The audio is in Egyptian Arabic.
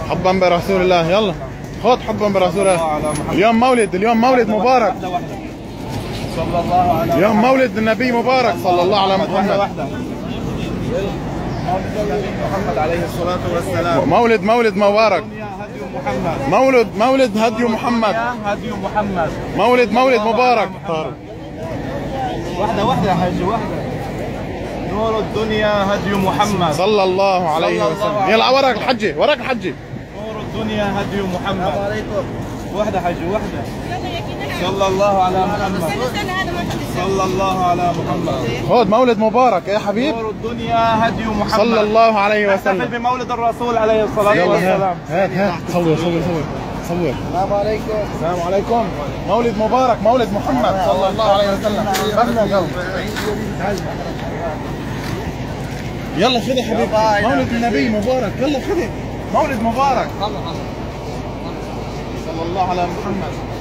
حبا برسول الله يلا خذ حبا برسول الله الله على محمد. اليوم مولد اليوم مولد مبارك واحدة واحدة صلى الله على اليوم مولد النبي مبارك صلى الله على واحدة محمد واحدة مولد النبي محمد عليه الصلاة والسلام مولد مولد مبارك دنيا هدي محمد مولد مولد هدي محمد دنيا هدي محمد مولد مولد مبارك واحدة واحدة يا حاج واحدة نور الدنيا هدي محمد صلى الله عليه صلى الله وسلم عليه يلا وراك الحجة وراك الحجة نور الدنيا هدي محمد واحدة حاج واحدة صلى الله على محمد صلى الله على محمد خذ مولد مبارك يا حبيب نور الدنيا هدي محمد صلى الله عليه نحتفل وسلم بمولد الرسول عليه الصلاة يلا والسلام هات هات هات صور صور صور صور السلام عليكم السلام عليكم مولد مبارك مولد محمد صلى الله عليه وسلم مبنى يلا يلا خذي حبيبي مولد النبي مبارك يلا خذي مولد مبارك صلى الله على محمد